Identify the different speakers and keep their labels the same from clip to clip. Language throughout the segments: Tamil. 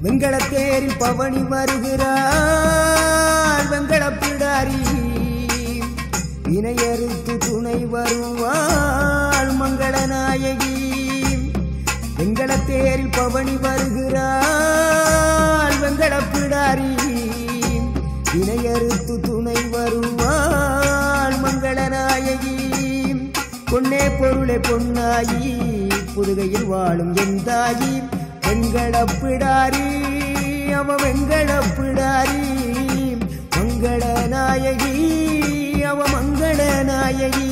Speaker 1: வெங்கடத்தேரில் பவனி வருகிறாள் வெங்கடப்பிடாரி வினையறுத்து துணை வருவாள் மங்களநாயகி வெங்கடத்தேரில் பவனி வருகிறாள் வெங்கடப்பிடாரி வினையறுத்து துணை வருவாள் மங்களநாயகி பொன்னே பொருளே பொன்னாயி புதுகையில் வாழும் என் தாயி வெங்கடப்பிடாரி அவ வெங்கடப்பிடாரி மங்கள நாயகி அவ மங்கள நாயகி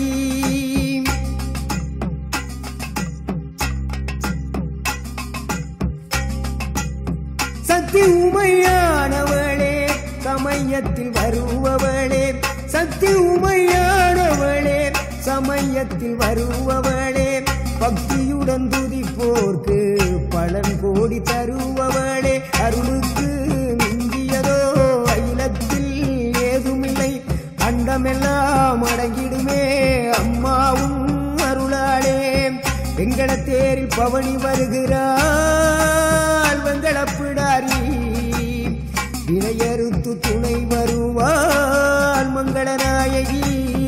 Speaker 1: சக்தி உமையானவளே சமயத்தில் வருபவளே சக்தி உமையானவளே சமயத்தில் வருபவளே பக்தியுடன் துதிப்போர்க்கு பலன் கோடி தருபவளே அருளுக்கு மிஞ்சியதோ அகிலத்தில் ஏதுமில்லை அண்டமெல்லாம் அடங்கிடுமே அம்மாவும் அருளாளே வெங்கடத்தேரில் பவனி வருகிறாள் வெங்கடப்பிடாரி வினையறுத்து துணை வருவாள் மங்களநாயகி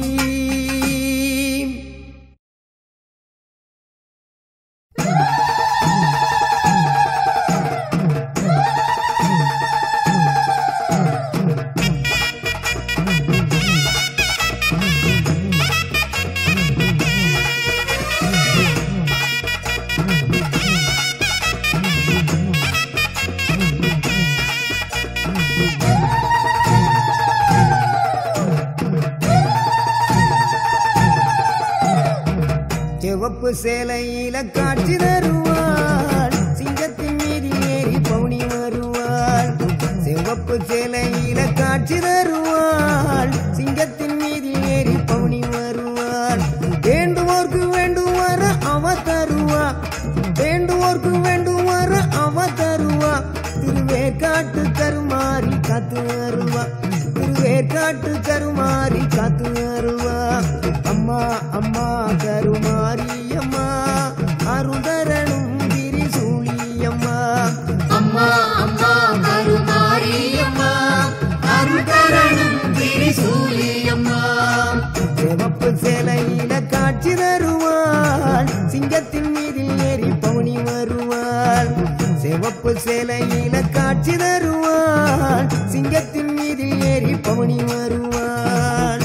Speaker 1: சிவப்பு சேலையில காட்சி தருவாள் சிங்கத்தின் மீது ஏறி பவுனி வருவாள் சிவப்பு சேலையில காட்சி தருவாள் சிங்கத்தின் மீது ஏறி பவுனி வருவாள் வேண்டுவோர்க்கு வேண்டும் வர அவ தருவா வேண்டுவோர்க்கு வேண்டும் வர அவ தருவா திருவேற்காட்டு கருமாறி காத்து வருவா திருவேற்காட்டு கருமாறி காத்து வருவா அம்மா அம்மா கருமாரி அம்மா அருதரணும் திரிசூலி அம்மா
Speaker 2: அம்மா அம்மா கருமாரியம்மா அருள்தரணும் திரிசூலியம்மா
Speaker 1: சிவப்பு சேலையில காட்சி தருவாள் சிங்கத்தின் மீதில் ஏறி பவுனி வருவாள் சிவப்பு சேலையில காட்சி தருவாள் சிங்கத்தின் மீதில் ஏறி பவுனி வருவாள்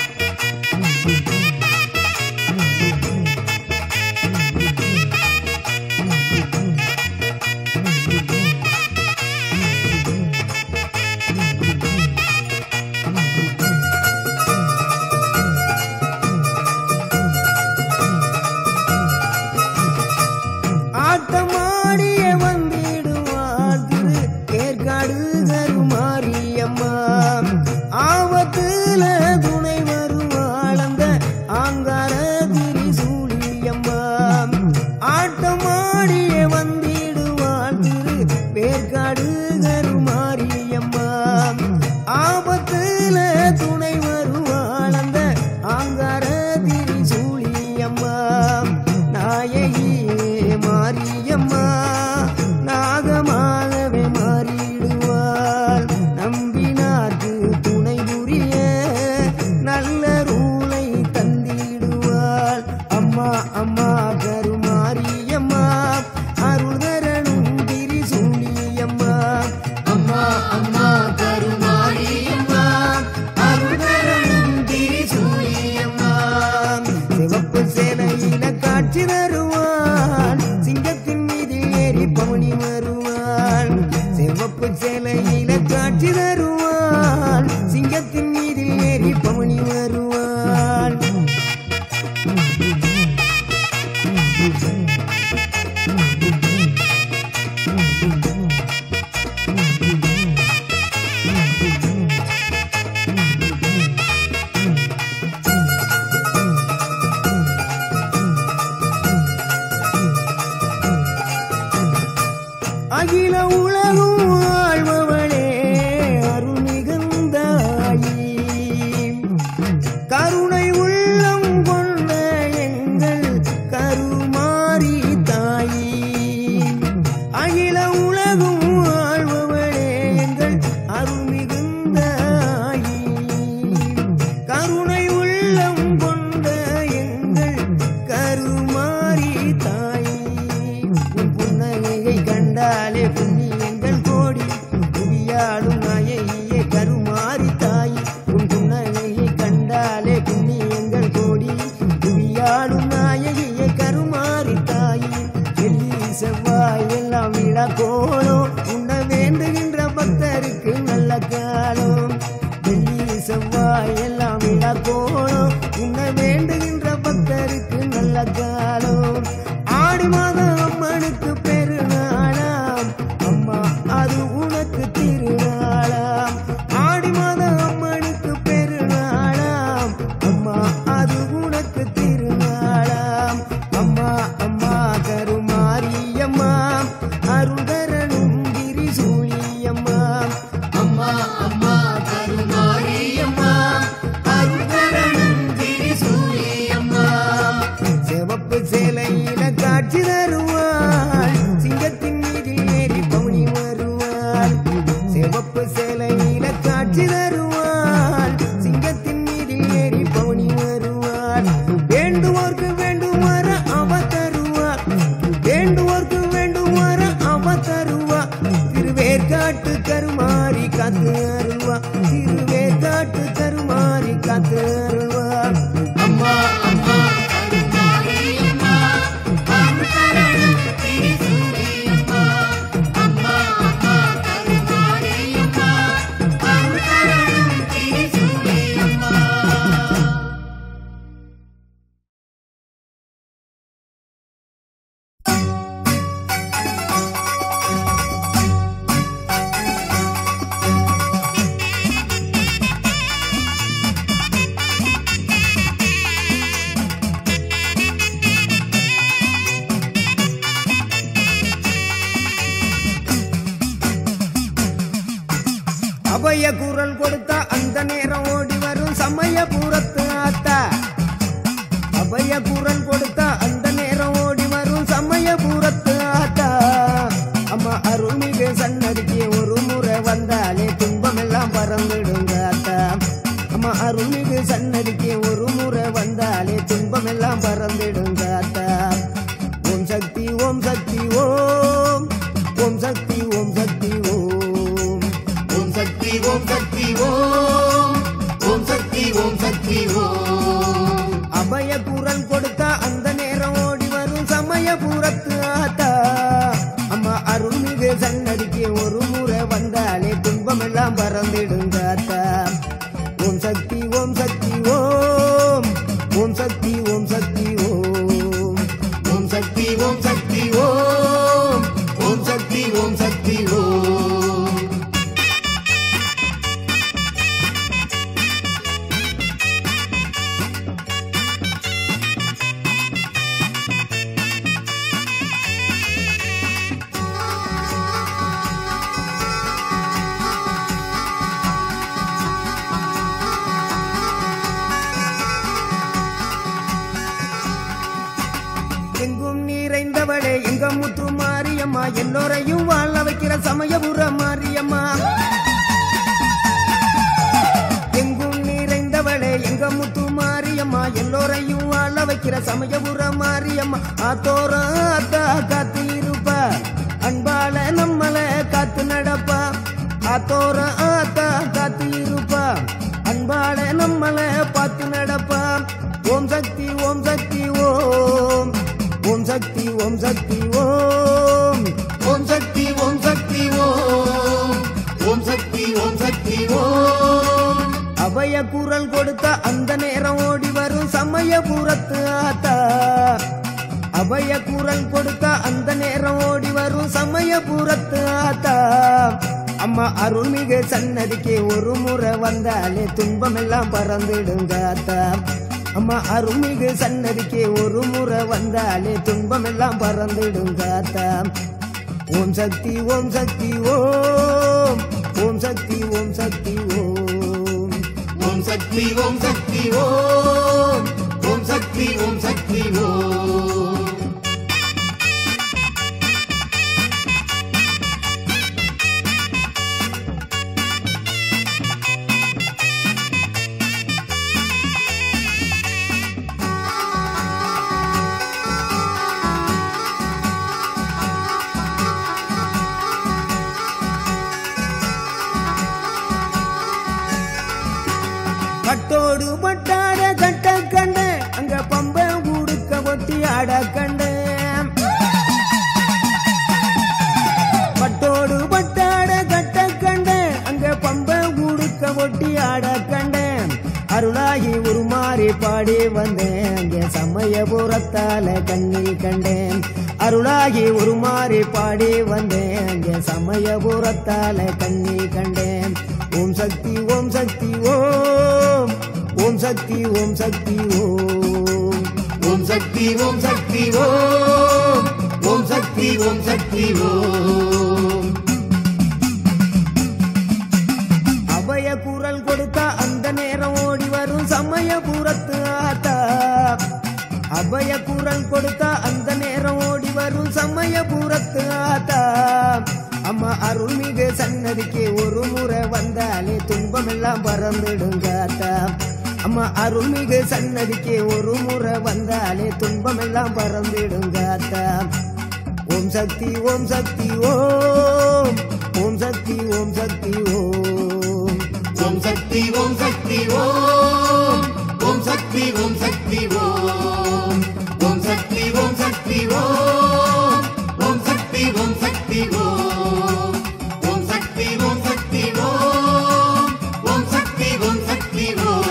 Speaker 1: ஆட்டமாடிய வந்திடுவாள் திரு ஏற்காடு கருமாரியம்மா ஆபத்துல துணை வருவாள் அந்த ஆங்கார திரிசூலியம்மா ஆட்டமாடிய வந்திடுவாள் திரு வேற்காடு கருமாரியம்மா ஆபத்துல துணை வருவாள் அந்த ஆங்கார திரிசூலியம்மா நாயகி மாரியம்மா நாகமாகவே மாறிடுவாள் நம்பினார்க்கு துணை புரிய நல்ல ரூலை தந்திடுவாள் அம்மா அம்மா கருமாரியம்மா அருள்தரணும் திரிசூலியம்மா
Speaker 2: அம்மா அம்மா கருமாரியம்மா அருள்தரணும் திரிசூலியம்மா
Speaker 1: சிவப்பு சேலையில காட்சி தருவாள் சிங்கத்தின் மீதில் ஏறி பவனி வருவாள் சிவப்பு சேலையில காட்சி தருவாள் சிங்கத்தின் மீதில் ஏறி பவனி வருவாள் அகில உலகும் வாழ்பவளே அருள் மிகுந்தாயி கருணை உள்ளம் கொண்ட எங்கள் கருமாரி தாயி அகில உலகும் வாழும் நாயகியை கருமாறி தாயி வெள்ளி செவ்வாய் எல்லாம் விழா கோலம் உன்ன வேண்டுகின்ற பக்தருக்கு நல்ல காலம் வெள்ளி செவ்வாய் எல்லாம் விழா கோலம் உன்ன வேண்டுகின்ற பக்தருக்கு நல்ல காலம் ஆடி மாதம் அம்மனுக்கு பெருநாளாம் அம்மா அது உனக்கு திருநாளாம் ஆடி மாதம் அம்மனுக்கு பெருநாளாம் அம்மா அது உனக்கு திருநாளாம் அம்மா அம்மா கருமாரியம்மா அருள்தரணும் கிரிசூழியம்மா
Speaker 2: அம்மா அம்மா கருமாரியம்மா அருள்தரணும் திரிசூலியம்மா
Speaker 1: சிவப்பு சேலையில காட்சி தருவாள் சிங்கத்தின் மீது ஏறி பவுனி வருவாள் சிவப்பு சேலையில காட்சி தருவாள் சிங்கத்தின் மீது ஏறி பவுனி வருவாள் வேண்டுவோர்க்கு வேண்டுமாற அவ தருவாள் வேண்டுவோர்க்கு வேண்டுமாற அவ தருவா திருவேற்காட்டு கருமாறி காத்து அருள்வா திருவேற்காட்டு கருமாறி காத்து அருள்வா
Speaker 2: அம்மா அம்மா கருமாரியம்மா அருள்தரணும் திரிசூலியம்மா அம்மா அம்மா கருமாரியம்மா அருள்தரணும் திரிசூலியம்மா
Speaker 1: அபய குரல் கொடுத்தா அந்த நேரம் ஓடி வரும் சமயபுரத்து ஆத்தா அபய குரல் கொடுத்தா அந்த நேரம் ஓடி வரும் சமயபுரத்து ஆத்தா அம்மா அருள்மிகு சன்னதிக்கு ஒரு முறை வந்தாலே துன்பம் எல்லாம் பறந்துடுங்க ஆத்தா அம்மா அருள்மிகு சன்னதிக்கு ஒரு முறை வந்தாலே துன்பம் எல்லாம் பறந்துடுங்க ஆத்தா ஓம் சக்தி ஓம் சக்தி ஓம் ஓம் சக்தி ஓம் சக்தி ஓம்
Speaker 2: ஓம் சக்தி ஓம் சக்தி ஓம் ஓம் சக்தி ஓம் சக்தி ஓம்
Speaker 1: அபய குரல் கொடுத்தா அந்த நேரம் ஓடி வரும் சமயபுரத்து ஆத்தா அம்மா அருள்மிகு சன்னதிக்கு ஒரு முறை வந்தாலே துன்பம் எல்லாம் பறந்திடுங்க ஆத்தா ஓம் சக்தி ஓம் சக்தி ஓம் ஓம் சக்தி ஓம் சக்தி ஓம்
Speaker 2: ஓம் சக்தி ஓம் சக்தி ஓம் ஓம் சக்தி ஓம் சக்தி ஓம்
Speaker 1: எங்கும் நிறைந்தவளே எங்க முத்து மாரியம்மா எல்லோரையும் வாழ வைக்கிற சமயபுர மாரியம்மா எங்கும் நிறைந்தவளே எங்க முத்து மாரியம்மா எல்லோரையும் வாழ வைக்கிற சமயபுர மாரியம்மா ஆத்தோர அத்தா காத்து இருப்பா அன்பால நம்மள காத்து நடப்பா ஆத்தோர ஆத்தா காத்து இருப்பா அன்பால நம்மள பார்த்து நடப்பா ஓம் சக்தி ஓம் சக்தி ஓம் ஓம் சக்தி ஓம் சக்தி ஓம்
Speaker 2: ஓம் சக்தி ஓம் சக்தி ஓம் ஓம் சக்தி ஓம் சக்தி ஓம்
Speaker 1: அபய குரல் கொடுத்த அந்த நேரம் ஓடி வரும் சமயபுரத்து ஆத்தா அபய குரல் கொடுத்த அந்த நேரம் ஓடி வரும் சமயபுரத்து ஆத்தா அம்மா அருள்மிகு சன்னதிக்கு ஒரு முறை வந்தாலே துன்பம் எல்லாம் பறந்துடுங்க ஆத்தா அம்மா அருள்மிகு சன்னதிக்கு ஒரு முறை வந்தாலே துன்பம் எல்லாம் பறந்துடுங்க ஆத்தா ஓம் சக்தி ஓம் சக்தி ஓம் ஓம் சக்தி ஓம் சக்தி ஓம்
Speaker 2: ஓம் சக்தி ஓம் சக்தி ஓம் ஓம் சக்தி ஓம் சக்தி ஓம்
Speaker 1: கட்டோடு பட்டாட கட்ட கண்ட அங்க பம்ப கூட ஆட கண்டேன் பட்டோடு பட்டாட கட்ட கண்டேன் அங்க பம்ப உடுக்க ஒட்டி ஆட கண்டேன் அருளாகி உருமாறி பாடி வந்தேன் அங்கே சமயபுரத்தால கண்ணில் கண்டேன் அருளாகி உருமாறி பாடி வந்தேன் அங்கே சமயபுரத்தால கண்ணில் கண்டேன் ஓம் சக்தி ஓம் சக்தி ஓம் ஓம் சக்தி ஓம் சக்தி ஓம்
Speaker 2: ஓம் சக்தி ஓம் சக்தி ஓம் ஓம் சக்தி ஓம் சக்தி ஓம்
Speaker 1: அபய குரல் கொடுத்தா அந்த நேரம் ஓடி வரும் சமயபுரத்து ஆத்தா அபய குரல் கொடுத்தா அந்த நேரம் ஓடி வரும் சமயபுரத்து ஆத்தா அம்மா அருள்மிகு சன்னதிக்கு ஒரு முறை வந்தாலே துன்பமெல்லாம் பறந்துடுங்க ஆத்தா அம்மா அருள்மிகு சன்னதிக்கு ஒரு முறை வந்தாலே துன்பமெல்லாம் பறந்துடுங்க ஆத்தா ஓம் சக்தி ஓம் சக்தி ஓம் ஓம் சக்தி ஓம் சக்தி ஓம்
Speaker 2: ஓம் சக்தி ஓம் சக்தி ஓம் ஓம் சக்தி ஓம் சக்தி ஓம் ஓம் சக்தி ஓம் சக்தி ஓம் ஓம் சக்தி ஓம் சக்தி ஓம் ஓம் சக்தி ஓம் சக்தி ஓம் ஓம் சக்தி ஓம் சக்தி ஓம்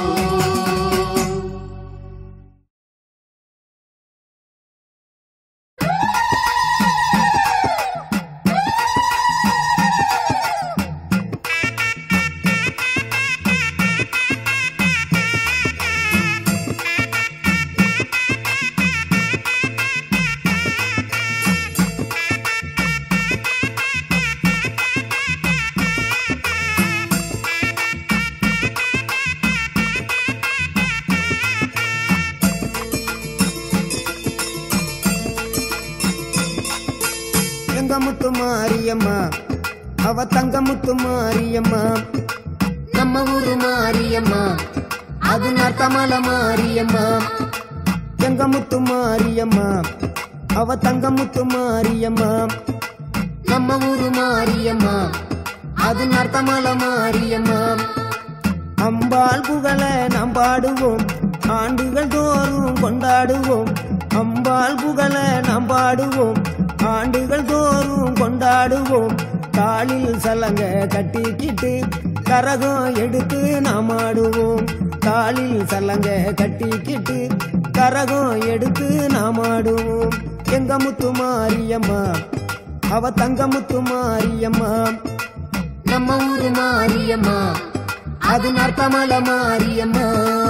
Speaker 1: எங்க முத்து மாரியம்மா அவ தங்க முத்து மாரியம்மா நம்ம ஊரு மாரியம்மா அது நத்தமல மாரியம்மா எங்க முத்து மாரியம்மா அவ தங்க முத்து மாரியம்மா நம்ம ஊரு மாரியம்மா அது நர்த்தமல மாரியம்மா அம்பாள் புகழ நாம் பாடுவோம் ஆண்டுகள் தோறும் கொண்டாடுவோம் அம்பாள் புகழ நாம் பாடுவோம் ஆண்டுகள் தோறும் கொண்டாடுவோம் காலில் சலங்க கட்டிக்கிட்டு கரகம் எடுத்து நாம் ஆடுவோம் காலில் சலங்க கட்டிக்கிட்டு கரகம் எடுத்து நாம் ஆடுவோம் எங்க முத்து மாரியம்மா அவ தங்க முத்து மாரியம்மா நம்ம ஊரு மாரியம்மா அது நர்த்தமல மாரியம்மா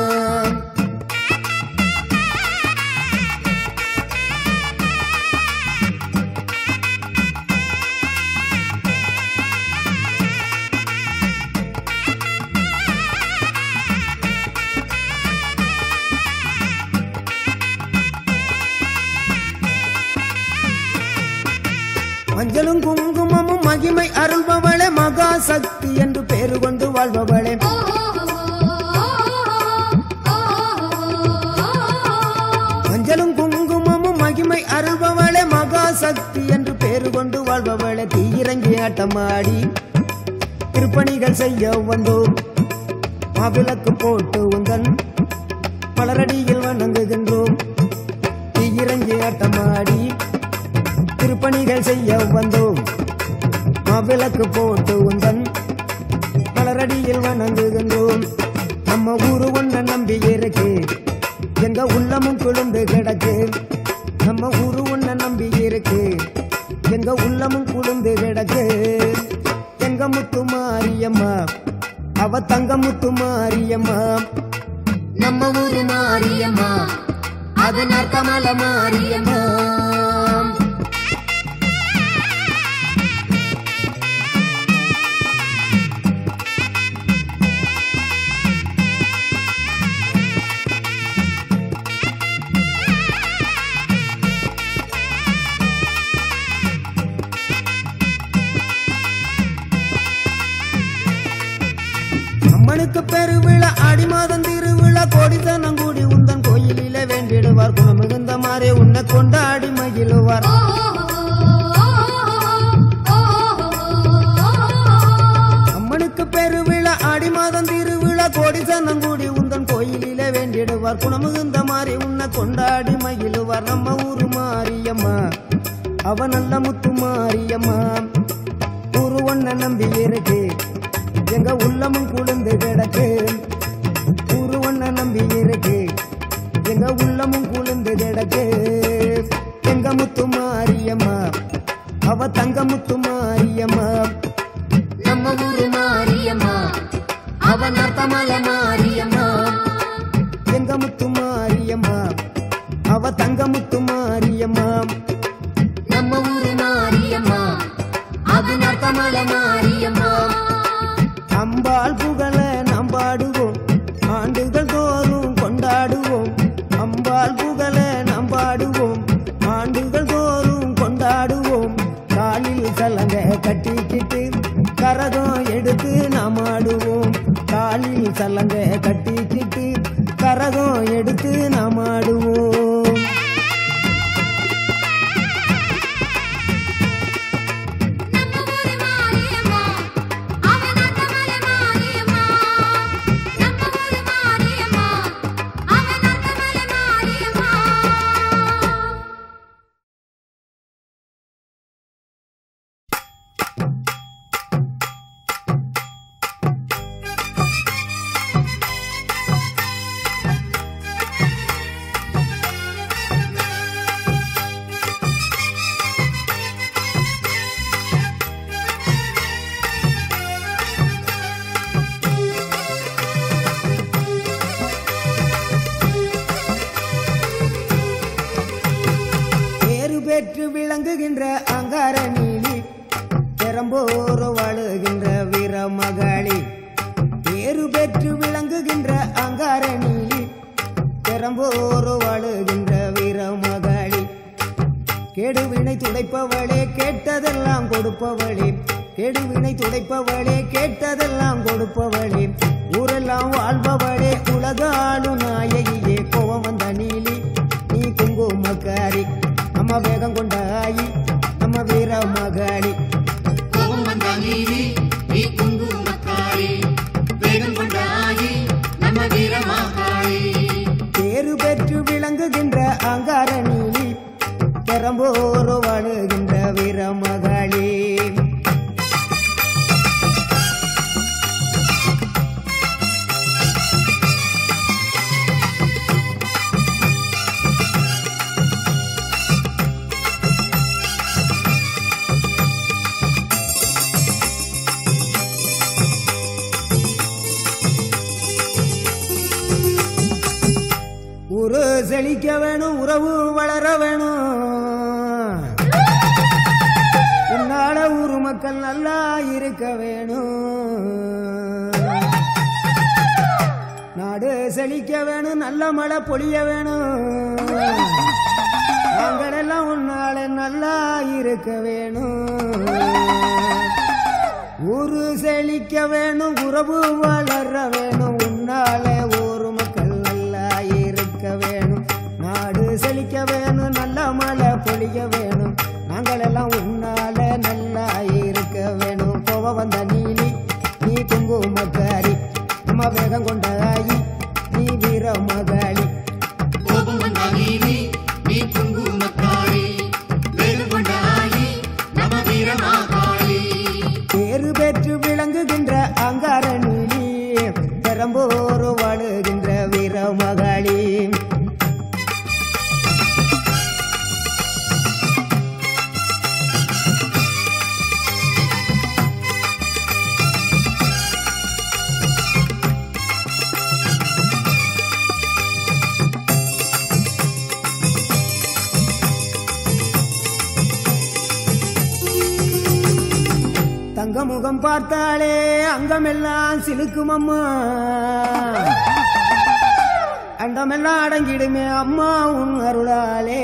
Speaker 1: மஞ்சளும் குங்குமமும் மகிமை அருள்பவளே மகா சக்தி என்று பேரு கொண்டு வாழ்பவளே மஞ்சளும் குங்குமமும் மகிமை அருள்பவளே மகா சக்தி என்று பேரு கொண்டு வாழ்பவளே தீயிறங்கி ஆட்டமாடி திருப்பணிகள் செய்ய வந்தோம் மாவிளக்கு போட்டு உந்தன் மலரடியில் வணங்குகின்றோம் தீயிறங்கி ஆட்டமாடி திருப்பணிகள் செய்ய வந்தோம் மாவிளக்கு போட்டு உந்தன் மலரடியில் வணங்குகின்றோம் நம்ம ஊரு ஒன்ன நம்பி இருக்கு எங்க உள்ளமும் குளிர்ந்து கிடக்கு நம்ம ஊரு ஒன்ன நம்பி இருக்கு எங்க உள்ளமும் குளிர்ந்து கிடக்கு எங்க முத்து மாரியம்மா அவ தங்க முத்து மாரியம்மா நம்ம ஊரு மாரியம்மா அது நர்த்தமல மாரியம்மா அம்மனுக்கு பெருவிழா ஆடி மாதம் திருவிழா கோடித்தனம் கூடி உந்தன் கோயிலில வேண்டிடுவார் குணமிகுந்த மாறே உன்னை கொண்டாடி மகிழுவார் அம்மனுக்கு பெருவிழா ஆடி மாதம் திருவிழா கோடி சனம் கூடி உந்தன் கோயிலில வேண்டிடுவார் குணமிகுந்த மாறி உன்னை ஒன்ன கொண்டாடி மகிழுவார் நம்ம ஊரு மாரியம்மா அவ நல்ல முத்து மாரியம்மா ஊரு ஒன்ன நம்பி இருக்கு எங்க உள்ளமும் குளிர்ந்து கிடக்கு ஊரு ஒன்ன நம்பி இருக்கு எங்க உள்ளமும் குளிர்ந்து கிடக்கு எங்க முத்து மாரியம்மா அவ தங்க முத்து மாரியம்மா
Speaker 2: நம்ம ஊரு மாரியம்மா அவ நத்தமல மாரியம்மா
Speaker 1: எங்க முத்து மாரியம்மா அவ தங்க முத்து மாரியம்மா
Speaker 2: நம்ம ஊரு மாரியம்மா அவ நத்தமல மாரியம்மா
Speaker 1: அம்பாள் புகழ நாம் பாடுவோம் ஆண்டுகள் தோறும் கொண்டாடுவோம் அம்பாள் புகழ நாம் பாடுவோம் ஆண்டுகள் தோறும் கொண்டாடுவோம் காலில் சலங்க கட்டிக்கிட்டு கரகம் எடுத்து நாம் ஆடுவோம் காலில் சலங்க கட்டிக்கிட்டு கரகம் எடுத்து நாம் ஆடுவோம்
Speaker 2: நம்ம ஊரு மாரியம்மா அவ நத்தமல மாரியம்மா நம்ம ஊரு மாரியம்மா அவ நத்தமல மாரியம்மா
Speaker 1: பேரு பெற்று விளங்குகின்ற அங்கார நீலி பெரம்போர வாழுகின்ற வீரமகளி பேரு பெற்று விளங்குகின்ற அங்கார நீலி பெரம்போர வாழுகின்ற வீரமகளி கெடுவினை துடைப்பவளே கேட்டதெல்லாம் கொடுப்பவளே கெடுவினை துடைப்பவளே கேட்டதெல்லாம் கொடுப்பவளே ஊரெல்லாம் வாழ்பவளே உலகாளும் நாயகியே கோவம் வந்த நீலி நீ குங்குமக்காரி அம்மா வேகம் கொண்டாயி நம்ம வீர மகாளி
Speaker 2: கோபம் வந்த நீதி நீ குங்குமக்காரி வேகம் கொண்டாயி நம்ம வீரமாகாளி
Speaker 1: பேரு பெற்று விளங்குகின்ற அங்கார நீலி பெரம்போரு வாழுகின்ற வீர மகாளி ஊரு செழிக்க வேணும் உறவு வளர வேணும் உன்னால ஊரு மக்கள் நல்லா இருக்க வேணும் நாடு செழிக்க வேணும் நல்ல மழை பொழிய வேணும் நாங்களெல்லாம் உன்னால நல்லா இருக்க வேணும் ஊரு செழிக்க வேணும் உறவு வளர வேணும் உன்னால ஊரு மக்கள் நல்லா இருக்க வேணும் நாடு செழிக்க வேணும் நல்ல மழை பொழிய வேணும் நாங்களெல்லாம் உன்னால நல்லா இருக்க வேணும் கோவ வந்த நீலி நீ குங்குமக்காரி நம்ம வேகம் கொண்டாயி நீ வீர மகாளி
Speaker 2: கோபம் வந்த நீதி நீ குங்குமக்காரி வேகம் கொண்டாயி நம்ம வீரமாகாளி
Speaker 1: பேரு பெற்று விளங்குகின்ற அங்கார நீலி பெரம்போரு வாழுகின்ற வீர மகாளி தங்க முகம் பார்த்தாலே அங்கமெல்லாம் சிலுக்கும் அம்மா அண்டமெல்லாம் அடங்கிடுமே அம்மா உன் அருளாலே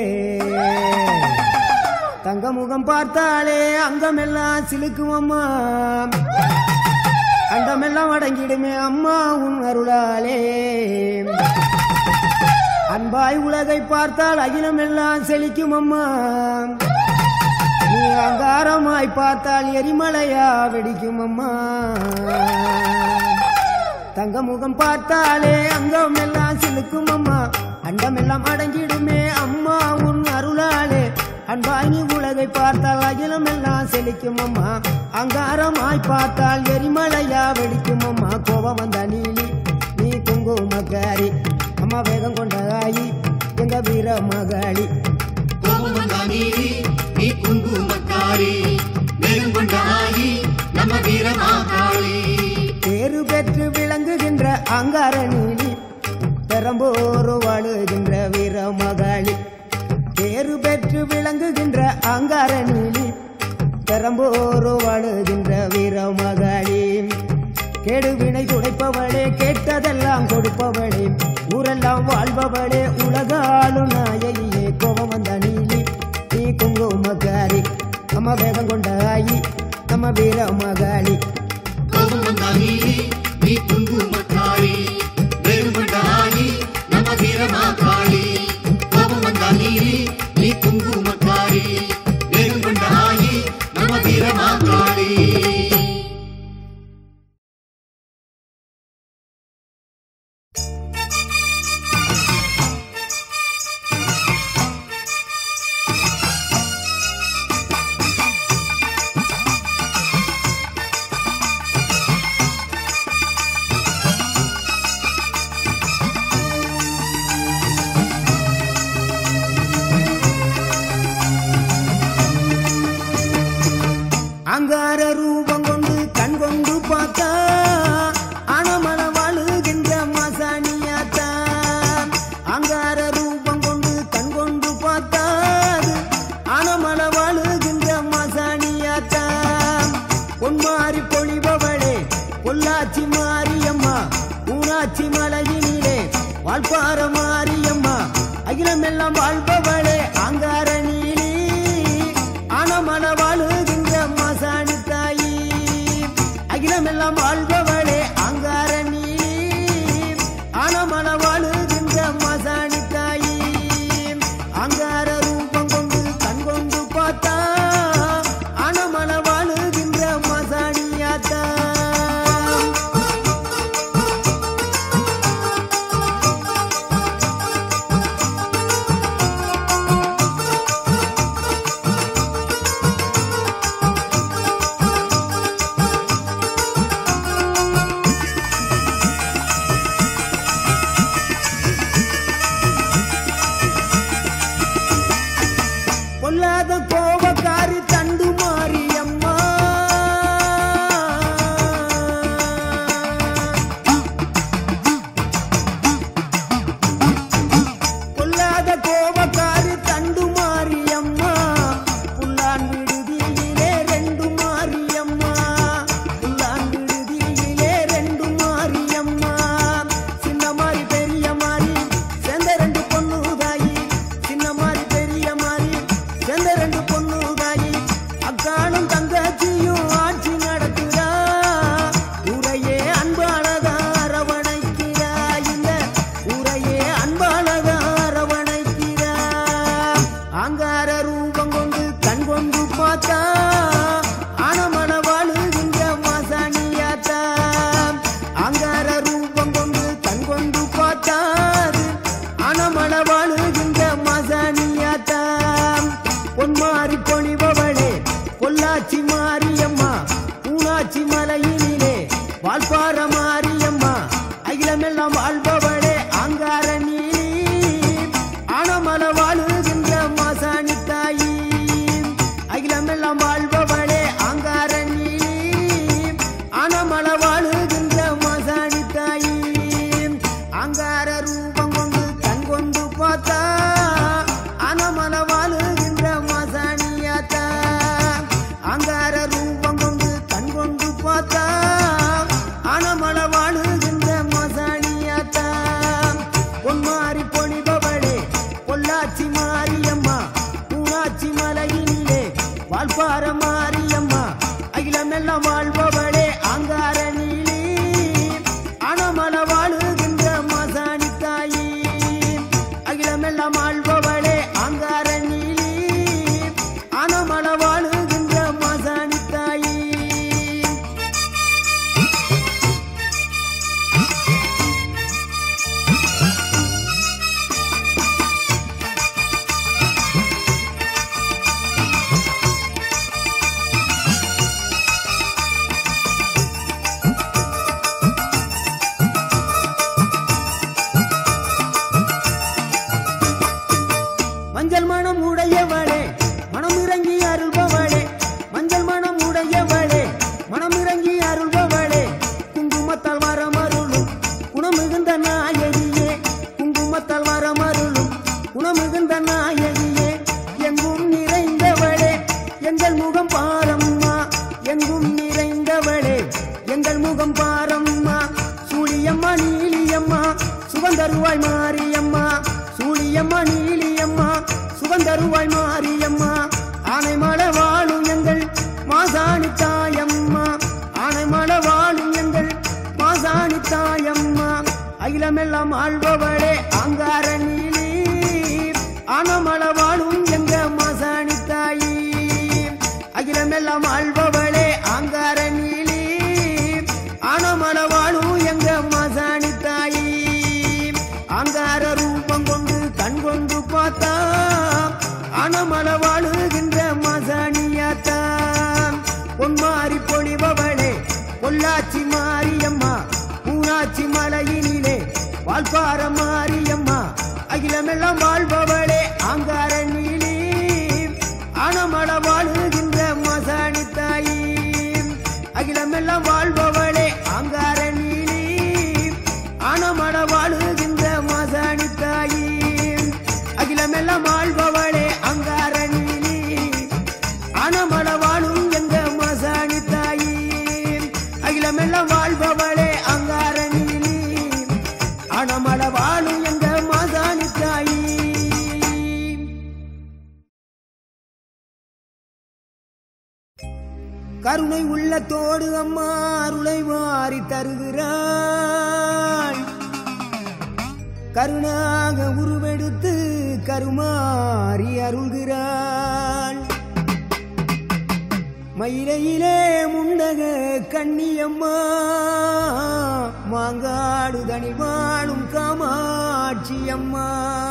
Speaker 1: தங்க முகம் பார்த்தாலே அங்கமெல்லாம் சிலுக்கும் அம்மா அண்டமெல்லாம் அடங்கிடுமே அம்மா உன் அருளாலே அன்பாய் உலகை பார்த்தால் அகிலமெல்லாம் செழிக்கும் அம்மா நீ அங்காரமாய் பார்த்தால் எரிமலையா வெடிக்கும் அம்மா தங்க முகம் பார்த்தாலே அங்கம் எல்லாம் சிலுக்கும் அம்மா அண்டமெல்லாம் அடங்கிடுமே அம்மா உன் அருளாலே அன்பாங்கி உலகை பார்த்தால் அகிலம் எல்லாம் செழிக்கும் அம்மா அங்காரமாய் பார்த்தால் எரிமலையா வெடிக்கும் அம்மா கோபம் வந்த நீலி நீ குங்குமக்காரி அம்மா வேகம் கொண்ட ஆயி எங்க வீர மகாளி
Speaker 2: கோபம் வந்தா நீரி நீ குங்குமக்காரி வேகம் கொண்ட ஆயி நம்ம வீரமாகாளி
Speaker 1: பேரு பெற்று விளங்குகின்ற அங்கார நீலி பெரம்போரு வாழுகின்ற வீர மகாளி பேரு பெற்று விளங்குகின்ற அங்கார நீலி பெரம்போரு வாழுகின்ற வீர மகாளி கேடுவினை துடைப்பவளே கேட்டதெல்லாம் கொடுப்பவளே ஊரெல்லாம் வாழ்பவளே உலகாளும் நாயகியே கோபம் வந்த நீலி நீ குங்குமக்காரி நம்ம வேகம் கொண்ட ஆயி நம்ம வீர மகாளி
Speaker 2: கோபம் வந்தா நீரி நீ குங்குமக்காரி வேகம் கொண்ட ஆயி நம்ம வீரமாகாளி கோபம் வந்தா நீரி நீ குங்குமக்காரி வேகம் கொண்ட ஆயி நம்ம வீரமாகாளி
Speaker 1: அங்கார ரூபம் கொண்டு கண் கொண்டு பார்த்தா அணமன வாழுகின்ற மசானியாத்தா அங்கார ரூபம் கொண்டு கண் கொண்டு பார்த்தா அணமன வாழுகின்ற மசானியாத்தா பொன்மாரி பொழிபவளே பொள்ளாச்சி மாரியம்மா ஊராட்சி மலையினிலே வாழ்பார மாரியம்மா அகிலமெல்லாம் வாழ்பவளே அங்கார நீலி ஆனமன வாழுகின்ற மசானி தாயி அகிலமெல்லாம் வாழ்பவளே அங்கார நீலி ஆனமன வாழுகின்ற மசானி தாயி அங்கார ரூபம் கொண்டு கண் கொண்டு பார்த்தா ஆனமன வாழுகின்ற மசானியாத்தா பொல்லாத கோபக்காரி தண்டு மாரியம்மா பொல்லாத கோபக்காரி தண்டு மாரியம்மா புல்லான் விடுதியிலே ரெண்டு மாரியம்மா புல்லான் விடுதியிலே ரெண்டு மாரியம்மா சின்ன மாறி பெரிய மாறி சேர்ந்த ரெண்டு பொண்ணு தாயி சின்ன மாறி பெரிய மாறி சேர்ந்த ரெண்டு பொண்ணு தாயி அக்கானும் தங்கச்சியும் ஆட்சி நடத்துறா ஊரையே அன்பானதா அரவணைக்கிறா இந்த ஊரையே அன்பானதா அரவணைக்கிறா அங்கார ரூபம் கொண்டு கண் கொண்டு பார்த்தா ஆனமன வாழுகின்ற மாசாணியாத்தா அங்கார ரூபம் கொண்டு கண் கொண்டு பார்த்தா ஆனமன வாழுகின்ற மாசாணியாத்தா பொன்மாரி பொழிபவளே பொள்ளாச்சி மாரியம்மா ஊனாச்சி மலையினிலே வாழ்பார மாரியம்மா அகிலமெல்லாம் வாழ்பவளே அங்கார நீலி ஆனமல வாழுகின்ற மாசாணி தாயி அகிலமெல்லாம் வாழ்ப மஞ்சள் மனம் உடையவளே மனம் இறங்கி அருள்பவளே மஞ்சள் மனம் உடையவளே மனம் இறங்கி அருள்பவளே குங்குமத்தால் வரமருளும் குணமிகுந்த நாயகியே குங்குமத்தால் வரமருளும் குணமிகுந்த நாயகியே எங்கும் நிறைந்தவளே எங்கள் முகம் பாரம்மா எங்கும் நிறைந்தவளே எங்கள் முகம் பாரம்மா சூழியம்மா நீலியம்மா சுகந்தருவாய் மாரியம்மா சூழியம்மா நீலியம்மா சுகந்தருவாய் மாரியம்மா ஆனைமலை வாழும் எங்கள் மாசாணி தாயம்மா ஆனைமலை வாழும் எங்கள் மாசாணி தாயம்மா அகிலமெல்லாம் ஆள்பவளே அங்கார நீலி ஆனமலை வாழும் எங்க மாசாணி தாயி அகிலமெல்லாம் ஆள்பவளே அங்கார நீலி ஆனமலை வாழும் எங்க மாசாணி தாயி அங்கார ரூபம் கொண்டு கண் கொண்டு பார்த்தா ஆனமலை வாழுகின்ற மாசாணியாத்தா பொன்மாரி பொழிபவளே பொள்ளாச்சி மாரியம்மா பூனாச்சி மலையினிலே வால்பார மாரியம்மா அகிலமெல்லாம் வாழ்பவளே ஆங்கார நீலி ஆனமல வாழுகின்ற மசாணி தாயி அகிலமெல்லாம் வாழ்பவளே ஆங்கார நீலி ஆனமல வாழுகின்ற மசாணி தாயி அகிலமெல்லாம் வாழ்பவளே அங்கார நீலி ஆனமல வாழும் எங்க மசாணி தாயி அகிலமெல்லாம் வாழ்பவளே அங்கார நீலி ஆனமல வாழும் எங்க மசாணி தாயி கருணை உள்ளத்தோடு அம்மா அருளை வாரி தருகிறாள் கருணாக உருவெடுத்து கருமாறி அருள்கிறாள் மயிலையிலே முண்டக கண்ணியம்மா மாங்காடு தனி வாழும் காமாட்சி அம்மா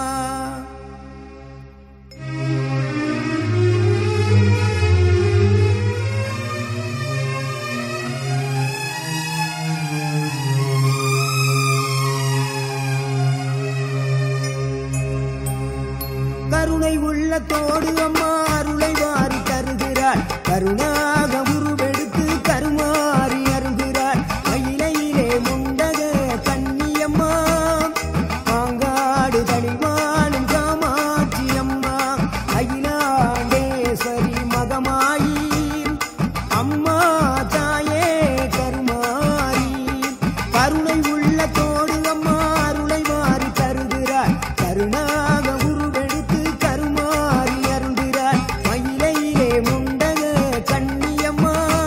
Speaker 1: கருணை உள்ளத்தோடு அம்மா அருளை வாரி தருகிறாள் கருணாக உருவெடுத்து கருமாறி அருள்கிறாள் மயிலையிலே முண்டக கண்ணியம்மா மாங்காடு தனிவாளும் காமாட்சி அம்மா அகிலாண்டேஸ்வரி மகமாயி அம்மா தாயே கருமாரி கருணை உள்ளத்தோடு அம்மா அருளை வாரி தருகிறாள் கருணாக உருவெடுத்து கருமாறி அருள்கிறாள் மயிலையிலே முண்டக கண்ணியம்மா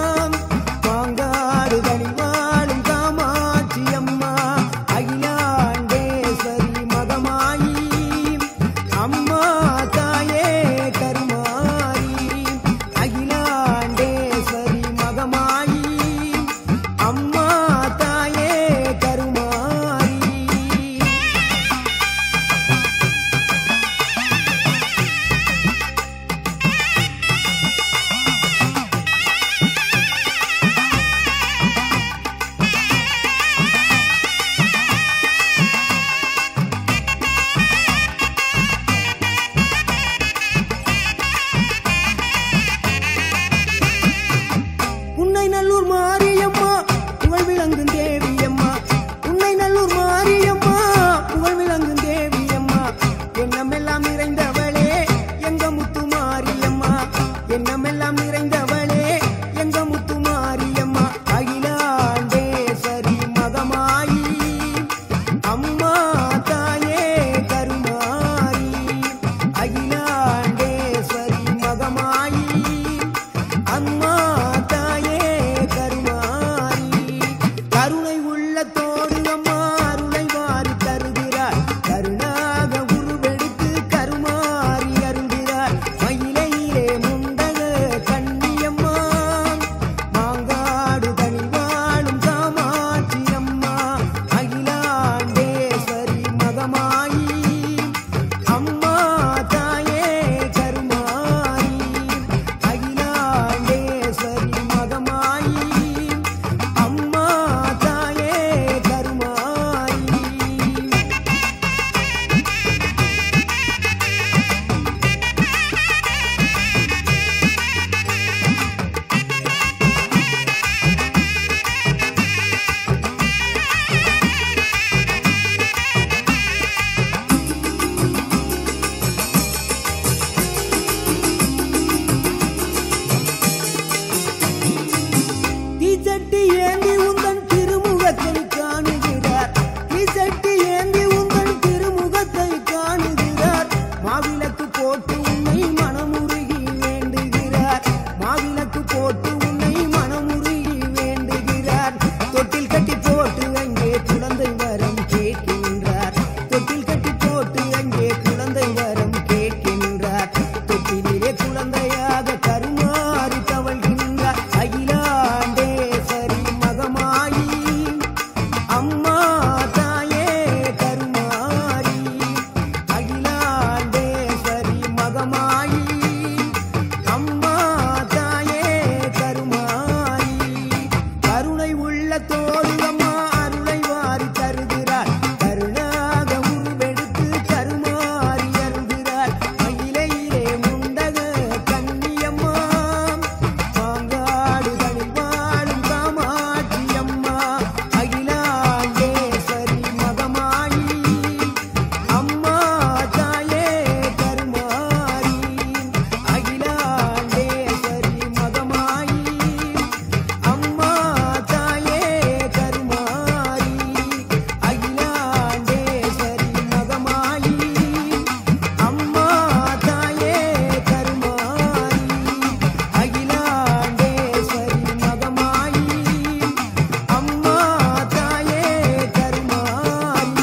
Speaker 1: மகமாயி அம்மா தாயே கருமாரி கருணை உள்ள தோடு அம்மா அருளை வாரி தருகிறாள் கருணாக உருவெடுத்து கருமாறி அருகிறாள் மயிலையிலே முண்டக கன்னியம்மா மாங்காடுகளில் வாழும் காமாட்சி அம்மா அகிலாண்டேஸ்வரி மகமாயி அம்மா தாயே கருமாரி அகிலாண்டேஸ்வரி மகமாயி அம்மா தாயே கருமாரி அகிலாண்டேஸ்வரி மகமாயி அம்மா தாயே கருமாரி அகிலாண்டேஸ்வரி மகமாயி அம்மா தாயே கருமாரி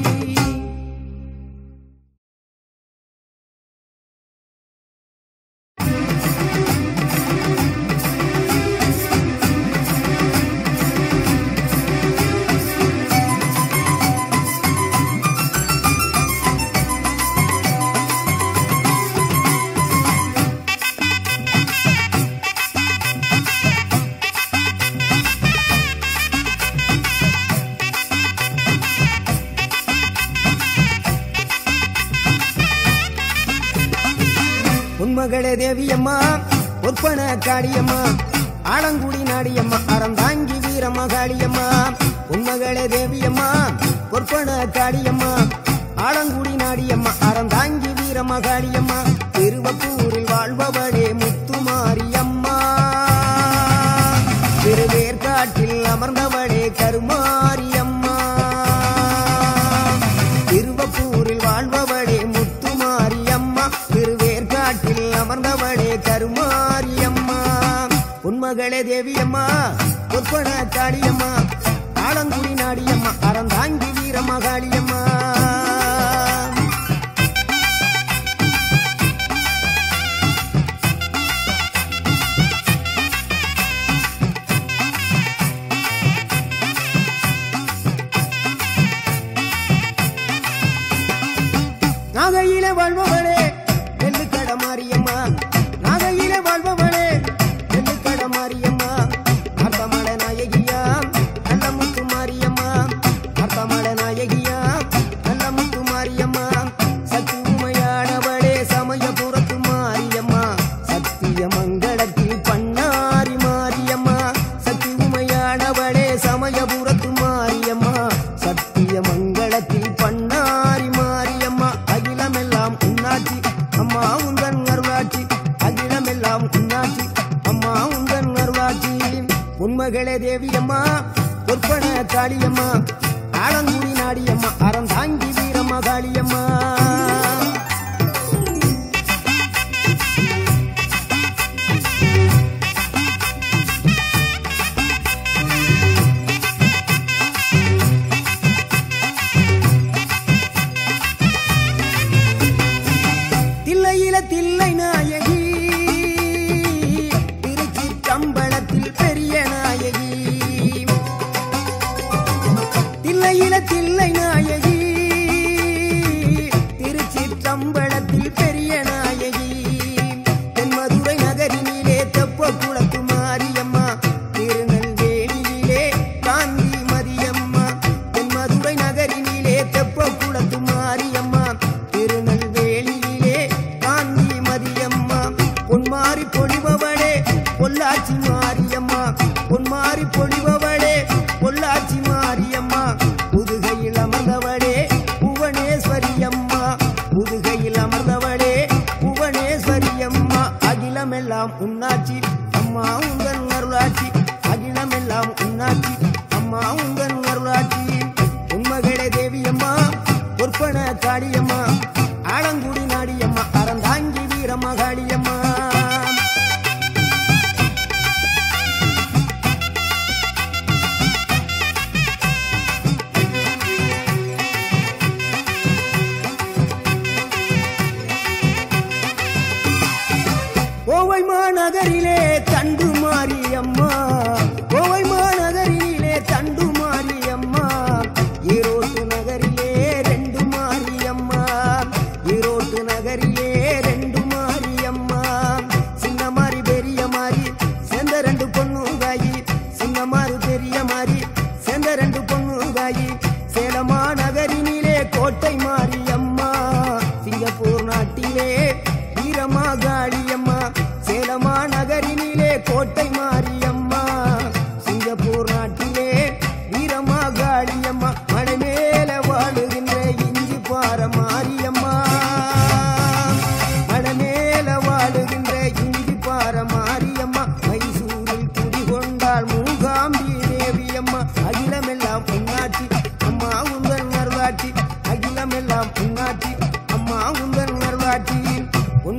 Speaker 1: உன்மகளே தேவியம்மா ஒற்பன காளியம்மா ஆலங்குடி நாடியம்மா அறந்தாங்கி வீரம்மா காளியம்மா உன்மகளே தேவியம்மா ஒற்பன காளியம்மா ஆலங்குடி நாடியம்மா அறந்தாங்கி வீரம்மா காளியம்மா திருவப்பூரில் வாழ்பவளே முத்துமாரியம்மா திருவேற்காட்டில் அமர்ந்தவளே கருமாரியம்மா திருவப்பூரில் வாழ்பவளே முத்துமாரியம்மா திருவேற்காட்டில் அமர்ந்தவளே கருமாரியம்மா உன்மகளே தேவியம்மா பொற்பன காளியம்மா ஆலங்குடி நாடியம்மா அறந்தாங்கி வீரம்மா காளியம்மா நாகையிலே வாழ்பவளே நெல்லுக்கட மாரியம்மா நாகையிலே வாழ்பவளே நெல்லுக்கட மாரியம்மா அர்த்தமல நாயகியா நல்ல முத்து மாரியம்மா அர்த்தமல நாயகியா நல்ல முத்து மாரியம்மா சக்தி உமையானவளே சமயபுரத்து மாரியம்மா சத்திய மங்களத்தில் பண்ணாரி மாரியம்மா சக்தி உமையானவளே சமயபுரத்து மாரியம்மா சத்திய மங்களத்தில் பண்ணாரி மாரியம்மா அகிலமெல்லாம் உன்னாட்சி அம்மா உந்தன் அருளாட்சி அகிலமெல்லாம் உன்னாட்சி அம்மா உந்தன் அருளாட்சி உண்மகளே தேவியம்மா பொற்பன காளியம்மா ஆலங்குடி நாடியம்மா அறந்தாங்கி வீரம்மா காளியம்மா தில்லையில தில்லை நாயகி திருச்சி கம்பளத்தில் பெரிய நாயகி தில்லையில தில்லை நாயகி திருச்சி கம்பளத்தில் பெரிய நாயகி தென்மதுரை நகரினிலே தெப்ப குளத்து மாரியம்மா திருநெல்வேலியிலே காந்தி மதியம்மா தென்மதுரை நகரினிலே தெப்ப குளத்து மாரியம்மா திருநெல்வேலியிலே காந்தி மதியம்மா பொன்மாரி பொழிபவளே பொள்ளாச்சி மாரியம்மா பொன்மாரி பொழிபவளே பொள்ளாச்சி மாரியம்மா புதுகையில் அமர்ந்தவளே புவனேஸ்வரி அம்மா புதுகையில் அமர்ந்தவளே புவனேஸ்வரி அம்மா அகிலமெல்லாம் உன்னாட்சி அம்மா உங்கள் அருளாட்சி அகிலமெல்லாம் உன்னாட்சி அம்மா உங்கள் அருளாட்சி உண்மகளே தேவியம்மா பொற்பன காளியம்மா ஆலங்குடி நாடியம்மா அறந்தாங்கி வீரம்மா காளியம்மா கோவை மாநகரிலே தண்டு மாரியம்மா கோவை மாநகரிலே தண்டு மாரியம்மா ஈரோட்டு நகரிலே ரெண்டு மாரியம்மா ஈரோட்டு நகரிலே ரெண்டு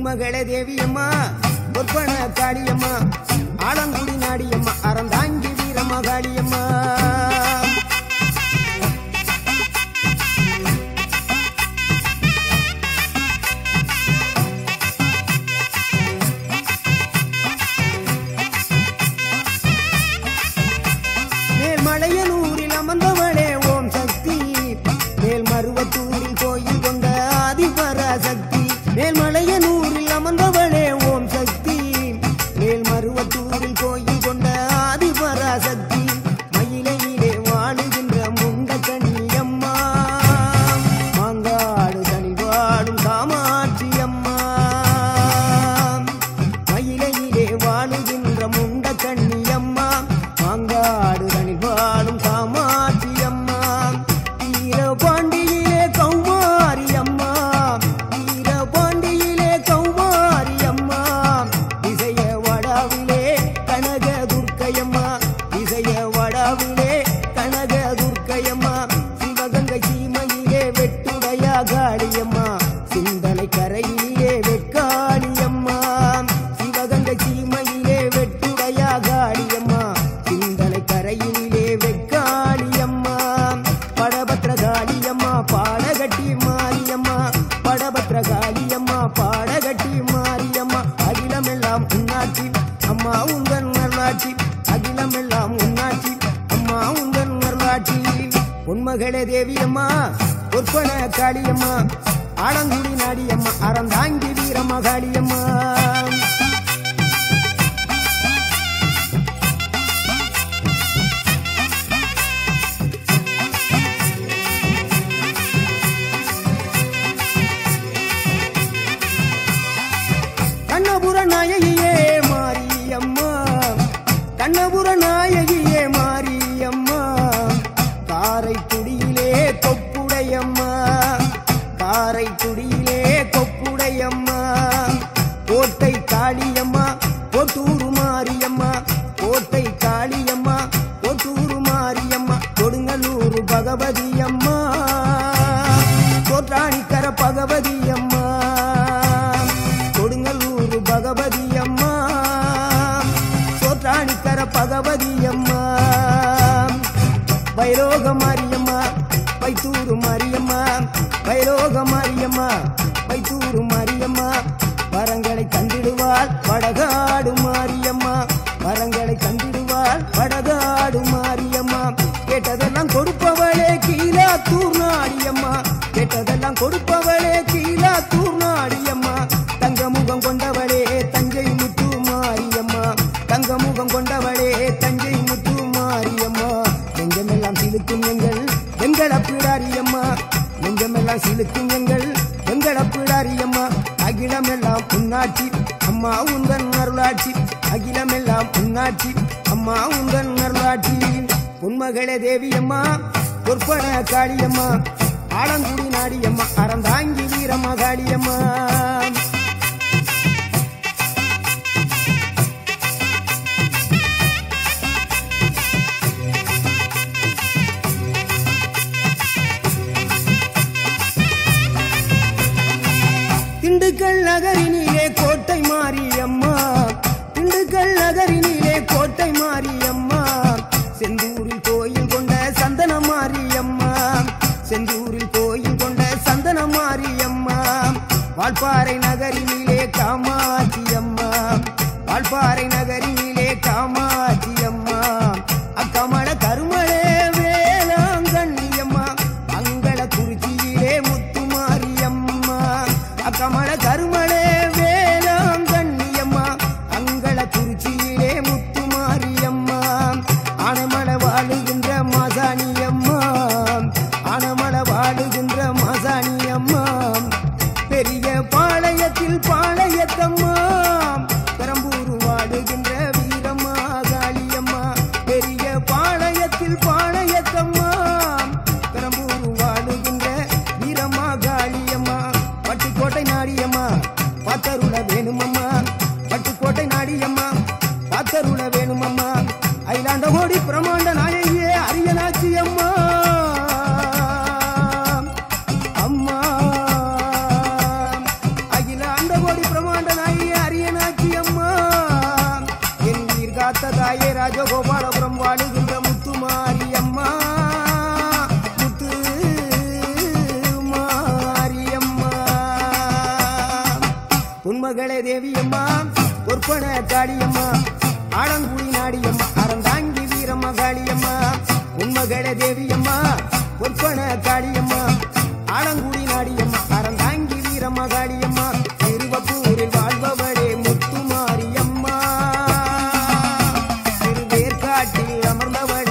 Speaker 1: பொன்மகளே தேவியம்மா பொற்பன காளியம்மா ஆலங்குடி நாடியம்மா அறந்தாங்கி வீரம்மா காளியம்மா மேல்மலையனூரில் அமர்ந்தவளே ஓம் சக்தி மேல்மருவத்தூரில் கோயில் கொண்ட ஆதிபராசக்தி மேல்மலையனூரில் அமர்ந்தவளே ஓம் சக்தி மேல்மருவத்தூரில் கோயில் கொண்ட ஆதிபராசக்தி மயிலையிலே வாழுகின்ற முண்ட கண்ணியம்மா மாங்காடு தனி வாழும் காமாட்சி அம்மா மயிலையிலே வாழுகின்ற முண்ட கண்ணியம்மா மாங்காடு தனில் வாழும் காமாட்சி அம்மா வீரபாண்டியிலே கௌமாரி அம்மா வீரபாண்டியிலே கௌமாரி அம்மா இசைய வடாவிலே கனக துர்க்கையம்மா இசைய வடாவிலே கனக துர்க்கையம்மா சிவகங்கை சீமையிலே வெட்டுடையா காளியம்மா சிந்தனை கரையிலே வெக்காளியம்மா சிவகங்கை சீமையிலே வெட்டுடையா காளியம்மா சிந்தனை கரையிலே வெக்காளியம்மா படபத்ர காளியம்மா பாடகட்டி மாரியம்மா படபத்ர காளியம்மா பாடகட்டி மாரியம்மா அகிலமெல்லாம் உன்னாட்சி அம்மா உங்கள் நல்லாட்சி அகிலமெல்லாம் உன்னாட்சி அம்மா உங்கள் நல்லாட்சி உன்மகளே தேவியம்மா பொற்பன காளியம்மா ஆலங்குடி நாடியம்மா அறந்தாங்கி வீரம்மா காளியம்மா கண்ணபுர நாயகியே மாரியம்மா கண்ணபுர நாயகியே மாரியம்மா காரைக்குடியிலே கொப்புடையம்மா காரைக்குடியிலே கொப்புடையம்மா கோட்டை காளியம்மா கொட்டூரு மாரியம்மா கோட்டை காளியம்மா கொட்டூரு மாரியம்மா கொடுங்கல்லூர் பகவதி அம்மா கோற்றாணிக்கர பகவதி அம்மா கொடுங்கல்லூர் பகவதி அம்மா சோற்றாணிக்கர பகவதி அம்மா வைரோக மாரியம்மா வைத்தூரு மாரியம்மா வைரோக மாரியம்மா வைத்தூரு மாரியம்மா வரங்களை தந்திடுவாள் வடகாடு மாரியம்மா வரங்களை தந்திடுவாள் வடகாடு மாரியம்மா கேட்டதெல்லாம் கொடுப்பவளே கீழாத்தூர் நாடியம்மா கேட்டதெல்லாம் கொடுப்பவளே கீழாத்தூர் நாடியம்மா தங்க முகம் கொண்டவளே தஞ்சை முத்து மாரியம்மா தங்க முகம் கொண்டவளே தஞ்சை முத்து மாரியம்மா நெஞ்சமெல்லாம் சிலுக்கும் எங்கள் எங்கள பிடாரியம்மா நெஞ்சமெல்லாம் சிலுக்கும் எங்கள் எங்கள பிடாரியம்மா அகிலமெல்லாம் உன்னாட்சி அம்மா உந்தன் அருளாட்சி அகிலமெல்லாம் உன்னாட்சி அம்மா உந்தன் அருளாட்சி உன்மகளே தேவியம்மா பொற்பன காளியம்மா ஆலங்குடி நாடியம்மா அறந்தாங்கி வீரம்மா காளியம்மா திண்டுக்கல் நகரினிலே கோட்டை மாரியம்மா திண்டுக்கல் நகரினிலே கோட்டை மாரியம்மா செந்தூரில் கோயில் கொண்ட சந்தன மாரியம்மா செந்தூரில் கோயில் கொண்ட சந்தன மாரியம்மா வால்பாறை நகரினிலே காமாட்சி அம்மா வால்பாறை நகரினிலே காமாட்சி அம்மா அக்கமல கருமளே வேளாங்கண்ணியம்மா அங்கள குறிச்சியிலே முத்துமாரியம்மா அக்கமல கருமளே வேளாங்கண்ணியம்மா அங்கள குறிச்சியிலே முத்துமாரியம்மா ஆனமல வாழுகின்ற மாசாணியம்மா ஆனமல வாழுகின்ற மாசாணியம்மா பெரிய பாளையத்தில் பா பிரமாண்ட நாயகி அரியனாச்சி அம்மா என் உயிர் காத்த தாயே ராஜகோபாலபுரம் வாழுகின்ற முத்துமாரி அம்மா முத்து மாரியம்மா உன்மகளே தேவியம்மா பொற்பன காளியம்மா ஆலங்குடி நாடியம்மா அறந்தாங்கி வீரம்மா காளியம்மா உன்மகளே தேவியம்மா பொற்பன காளியம்மா ஆலங்குடி நாடியம்மா அறந்தாங்கி வீரம்மா காளியம்மா திருவப்பூரில் வாழ்பவளே முத்துமாரியம்மா திருவேற்காட்டில் அமர்ந்தவளே